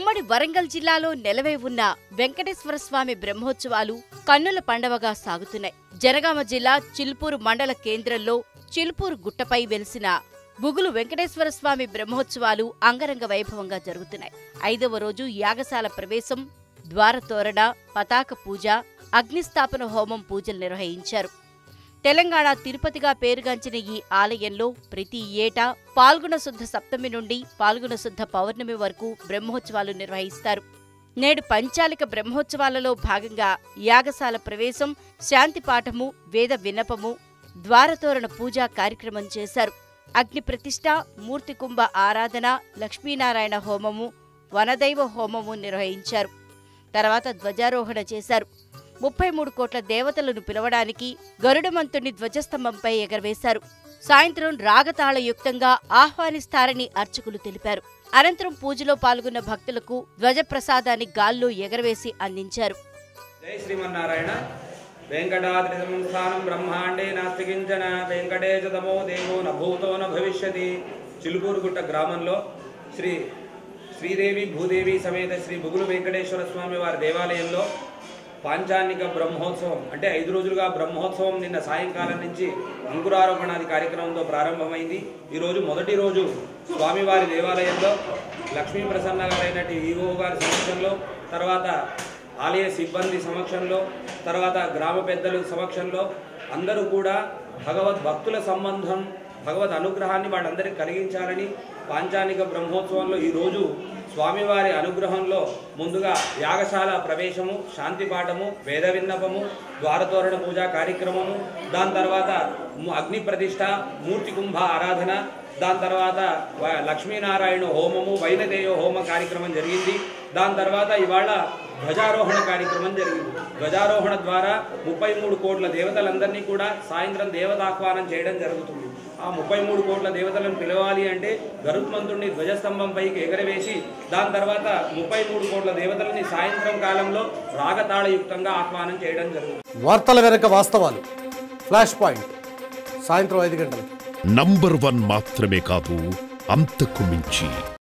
ఉమ్మడి వరంగల్ జిల్లాలో నెలవై ఉన్న వెంకటేశ్వర స్వామి బ్రహ్మోత్సవాలు కన్నుల పండవగా సాగుతున్నాయి జనగామ జిల్లా చిల్పూరు మండల కేంద్రంలో చిల్పూరు గుట్టపై వెలిసిన బుగులు వెంకటేశ్వర స్వామి బ్రహ్మోత్సవాలు అంగరంగ వైభవంగా జరుగుతున్నాయి ఐదవ రోజు యాగశాల ప్రవేశం ద్వారతోరణ పతాక పూజ అగ్నిస్థాపన హోమం పూజలు నిర్వహించారు తెలంగాణ తిరుపతిగా పేరుగాంచిన ఈ ఆలయంలో ప్రతి ఏటా పాల్గొన శుద్ధ సప్తమి నుండి పాల్గొన శుద్ధ పౌర్ణమి వరకు బ్రహ్మోత్సవాలు నిర్వహిస్తారు నేడు పంచాలిక బ్రహ్మోత్సవాలలో భాగంగా యాగశాల ప్రవేశం శాంతి పాఠము వేద విన్నపము ద్వారతోరణ పూజా కార్యక్రమం చేశారు అగ్ని ప్రతిష్ట మూర్తి కుంభ ఆరాధన లక్ష్మీనారాయణ హోమము వనదైవ హోమము నిర్వహించారు తర్వాత ధ్వజారోహణ చేశారు ముప్పై మూడు కోట్ల దేవతలను పిలవడానికి గరుడమంతుని ధ్వజస్తంభంపై ఎగరవేశారు సాయంత్రం రాగతాళయుక్తంగా ఆహ్వానిస్తారని అర్చకులు తెలిపారు అనంతరం పూజలో పాల్గొన్న భక్తులకు ధ్వజప్రసాదాన్ని గాల్లో ఎగరవేసి అందించారు జై శ్రీమన్నారాయణ వెంకటాద్రి సంస్థానం బ్రహ్మాండే నాస్తి కించన వెంకటేశ తమో దేవో న భూతో న భవిష్యతి చిలుకూరుగుట్ట గ్రామంలో శ్రీ శ్రీదేవి భూదేవి సమేత శ్రీ బుగులు వెంకటేశ్వర స్వామి వారి దేవాలయంలో పాంచాన్నిక బ్రహ్మోత్సవం అంటే ఐదు రోజులుగా బ్రహ్మోత్సవం నిన్న సాయంకాలం నుంచి అంకురారోపణాది కార్యక్రమంతో ప్రారంభమైంది ఈరోజు మొదటి రోజు స్వామివారి దేవాలయంలో లక్ష్మీ ప్రసన్న గారైనటి ఈవో గారి సమక్షంలో తర్వాత ఆలయ సిబ్బంది సమక్షంలో తర్వాత గ్రామ పెద్దల సమక్షంలో అందరూ కూడా భగవద్ భక్తుల సంబంధం భగవద్ అనుగ్రహాన్ని వాళ్ళందరికీ కలిగించాలని పాంచానిక బ్రహ్మోత్సవంలో ఈరోజు స్వామివారి అనుగ్రహంలో ముందుగా యాగశాల ప్రవేశము శాంతి పాఠము వేద విన్నపము ద్వారతోరణ పూజా కార్యక్రమము దాని తర్వాత ము- అగ్ని ప్రతిష్ట మూర్తి కుంభ ఆరాధన దాని తర్వాత వ- లక్ష్మీనారాయణ హోమము వైనదేయ హోమ కార్యక్రమం జరిగింది దాని తర్వాత ఇవాళ ధ్వజారోహణ కార్యక్రమం జరిగింది ధ్వజారోహణ ద్వారా ముప్పై మూడు కోట్ల దేవతలందరినీ కూడా సాయంత్రం దేవతాహ్వానం చేయడం జరుగుతుంది ఆ ముప్పై మూడు కోట్ల దేవతలను పిలవాలి అంటే గరుత్మంతుడిని ధ్వజస్తంభం పైకి ఎగరవేసి దాని తర్వాత ముప్పై మూడు కోట్ల దేవతలని సాయంత్రం కాలంలో రాగతాళయుక్తంగా ఆహ్వానం చేయడం జరుగుతుంది వార్తల వెనక వాస్తవాలు ఫ్లాష్ పాయింట్ సాయంత్రం ఐదు గంటలకు నంబర్ వన్ మాత్రమే కాదు అంతకు మించి